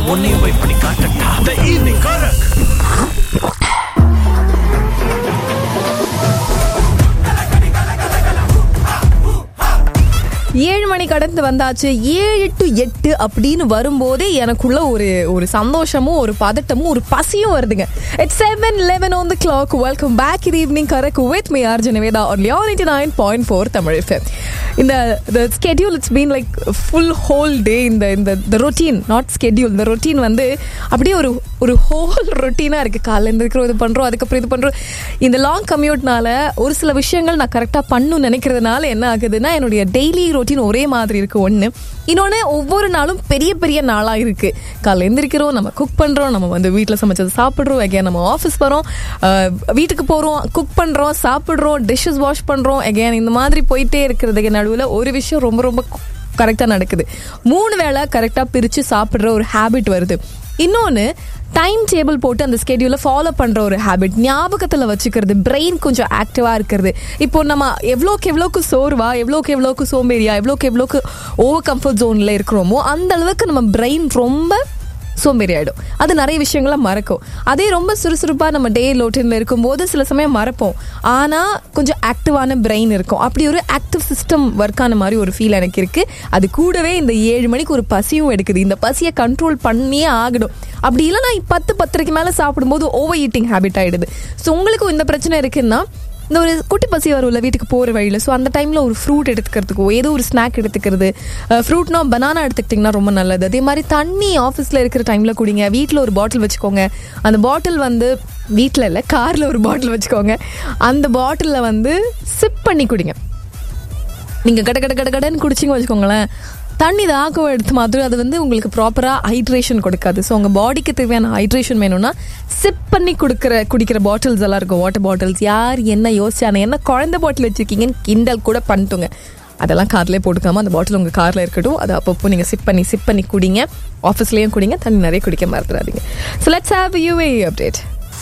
உன்னையும் போய் பண்ணி காட்டட்டா த ஈவினிங் கரக் ஏழு மணி கடந்து வந்தாச்சு ஏழு டு எட்டு அப்படின்னு வரும்போதே எனக்குள்ள ஒரு ஒரு சந்தோஷமும் ஒரு பதட்டமும் ஒரு பசியும் வருதுங்க it's seven eleven on the clock welcome back இது evening correct with me R ஜனவேதா ஆன் லியானிட்டி nine point four Tamil FM. இந்த schedule it's been like full whole day இந்த இந்த இந்த ரொட்டீன் நாட் ஸ்கெடியூல் இந்த ரொட்டீன் வந்து அப்படியே ஒரு ஒரு ஹோல் ரொட்டீனாக இருக்குது காலைல எழுந்திருக்கிறோம் இது பண்ணுறோம் அதுக்கப்புறம் இது பண்ணுறோம் இந்த லாங் கம்யூட்னால ஒரு சில விஷயங்கள் நான் கரெக்டாக பண்ணணும்னு நினைக்கிறதுனால என்ன ஆகுதுன்னா என்னுடைய டெய்லி ரொட்டீன் ஒரே மாதிரி இருக்கு ஒன்று இன்னொன்று ஒவ்வொரு நாளும் பெரிய பெரிய நாளாக இருக்கு காலைல எந்திரிக்கிறோம் நம்ம குக் பண்ணுறோம் நம்ம வந்து வீட்டில் சமைச்சது சாப்பிட்றோம் எகேன் நம்ம ஆஃபீஸ் வரோம் அஹ், வீட்டுக்கு போகிறோம் குக் பண்ணுறோம் சாப்பிட்றோம் டிஷ்ஷஸ் வாஷ் பண்ணுறோம் எகேன் இந்த மாதிரி போயிட்டே இருக்கிறதுக்கு நடுவில் ஒரு விஷயம் ரொம்ப ரொம்ப கரெக்டாக நடக்குது மூணு வேளை கரெக்டாக பிரித்து சாப்பிட்ற ஒரு ஹேபிட் வருது இன்னொன்று டைம் டேபிள் போட்டு அந்த ஸ்கெடியூலை ஃபாலோ பண்ணுற ஒரு ஹேபிட் ஞாபகத்தில் வச்சுக்கிறது பிரெயின் கொஞ்சம் ஆக்டிவாக இருக்கிறது இப்போ நம்ம எவ்வளோக்கு எவ்வளோக்கு சோர்வா எவ்வளோக்கு எவ்வளோக்கு சோம்பேறியா எவ்வளோக்கு எவ்வளோக்கு ஓவர் கம்ஃபர்ட் ஜோனில் இருக்கிறோமோ அந்த அளவுக்கு நம்ம பிரெயின் ரொம்ப சோம்பேறி ஆயிடும் அது நிறைய விஷயங்களை மறக்கும் அதே ரொம்ப சுறுசுறுப்பாக நம்ம டே லோட்டின்ல இருக்கும்போது சில சமயம் மறப்போம் ஆனால் கொஞ்சம் ஆக்டிவான பிரெயின் இருக்கும் அப்படி ஒரு ஆக்டிவ் சிஸ்டம் ஒர்க் ஆன மாதிரி ஒரு ஃபீல் எனக்கு இருக்கு அது கூடவே இந்த ஏழு மணிக்கு ஒரு பசியும் எடுக்குது இந்த பசியை கண்ட்ரோல் பண்ணியே ஆகணும் அப்படி இல்லைன்னா பத்து பத்தரைக்கு மேலே சாப்பிடும்போது ஓவர் ஈட்டிங் ஹேபிட் ஆயிடுது ஸோ உங்களுக்கு இந்த பிரச்சனை இருக்குன்னா இந்த ஒரு குட்டி பசி வரும்ல வீட்டுக்கு போகிற வழியில் ஸோ அந்த டைமில் ஒரு ஃப்ரூட் எடுத்துக்கிறதுக்கோ ஏதோ ஒரு ஸ்நாக் எடுத்துக்கிறது ஃப்ரூட்னா பனானா எடுத்துக்கிட்டிங்கன்னா ரொம்ப நல்லது அதே மாதிரி தண்ணி ஆஃபீஸில் இருக்கிற டைமில் குடிங்க வீட்டில் ஒரு பாட்டில் வச்சுக்கோங்க அந்த பாட்டில் வந்து வீட்டில் இல்லை காரில் ஒரு பாட்டில் வச்சுக்கோங்க அந்த பாட்டிலில் வந்து சிப் பண்ணி குடிங்க நீங்கள் கட கட கட கடன்னு குடிச்சிங்க வச்சுக்கோங்களேன் தண்ணி தாக்கம் எடுத்து மாத்திரம் அது வந்து உங்களுக்கு ப்ராப்பராக ஹைட்ரேஷன் கொடுக்காது ஸோ உங்கள் பாடிக்கு தேவையான ஹைட்ரேஷன் வேணும்னா சிப் பண்ணி கொடுக்குற குடிக்கிற பாட்டில்ஸ் எல்லாம் இருக்கும் வாட்டர் பாட்டில்ஸ் யார் என்ன யோசிச்சானே என்ன குழந்தை பாட்டில் வச்சுருக்கீங்கன்னு கிண்டல் கூட பண்ணிட்டுங்க அதெல்லாம் கார்லேயே போட்டுக்காம அந்த பாட்டில் உங்கள் காரில் இருக்கட்டும் அது அப்பப்போ நீங்கள் சிப் பண்ணி சிப் பண்ணி குடிங்க ஆஃபீஸ்லேயும் குடிங்க தண்ணி நிறைய குடிக்க மறந்துடாதீங்க so let's have UAE update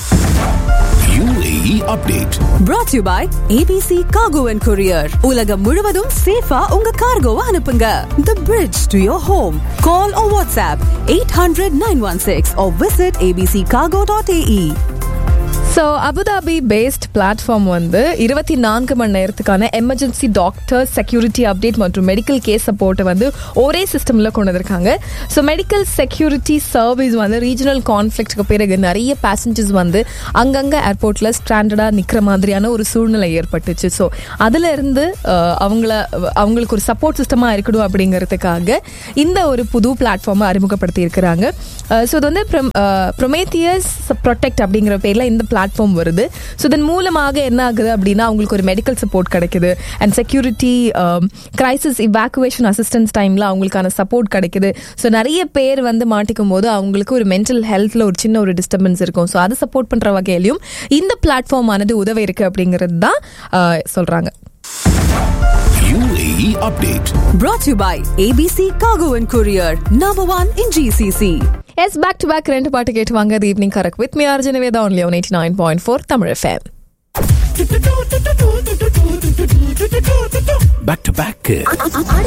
UAE update brought to you by ABC Cargo and Courier. உலகம் முழுவதும் சேஃபா உங்க கார்கோவை அனுப்புங்க. The bridge to your home. Call or WhatsApp 800-916 or visit abccargo.ae. So Abu Dhabi based platform வந்து இருபத்தி நான்கு மணி நேரத்துக்கான எமர்ஜென்சி டாக்டர் செக்யூரிட்டி அப்டேட் மற்றும் மெடிக்கல் கேஸ் சப்போர்ட்டை வந்து ஒரே சிஸ்டமில் கொண்டு வந்திருக்காங்க ஸோ மெடிக்கல் செக்யூரிட்டி சர்வீஸ் வந்து ரீஜனல் கான்ஃப்ளிக்ட்டுக்கு பிறகு நிறைய பேசஞ்சர்ஸ் வந்து அங்கங்கே ஏர்போர்ட்டில் ஸ்டாண்டர்டாக நிற்கிற மாதிரியான ஒரு சூழ்நிலை ஏற்பட்டுச்சு ஸோ அதில் இருந்து அஹ், அவங்கள அவங்களுக்கு ஒரு சப்போர்ட் சிஸ்டமாக இருக்கணும் அப்படிங்கிறதுக்காக இந்த ஒரு புது பிளாட்ஃபார்மை அறிமுகப்படுத்தி இருக்கிறாங்க ஸோ இது வந்து ப்ரொமேத்தியஸ் ப்ரொடெக்ட் அப்படிங்கிற பேரில் இந்த பிளாட்ஃபார்ம் வருது ஸோ இதன் மூலமாக என்ன ஆகுது அப்படின்னா அவங்களுக்கு ஒரு மெடிக்கல் சப்போர்ட் கிடைக்குது and security crisis evacuation assistance டைமில் அவங்களுக்கான சப்போர்ட் கிடைக்குது ஸோ நிறைய பேர் வந்து மாட்டிக்கும் போது அவங்களுக்கு ஒரு மென்டல் ஹெல்த்தில் ஒரு சின்ன ஒரு டிஸ்டர்பன்ஸ் இருக்கும் ஸோ அதை சப்போர்ட் பண்ணுற வகையிலையும் இந்த பிளாட்ஃபார்ம் ஆனது உதவி இருக்கு அப்படிங்கிறது தான் சொல்கிறாங்க UAE update Brought to you by ABC Cargo and Courier. Number one in GCC. Yes back to back ரெண்டு பாட்டு கேட்டு வாங்க ஈவினிங் கரெக்ட் வித் மீ அர்ஜுனவேதா only on eighty nine point four Tamil FM back to back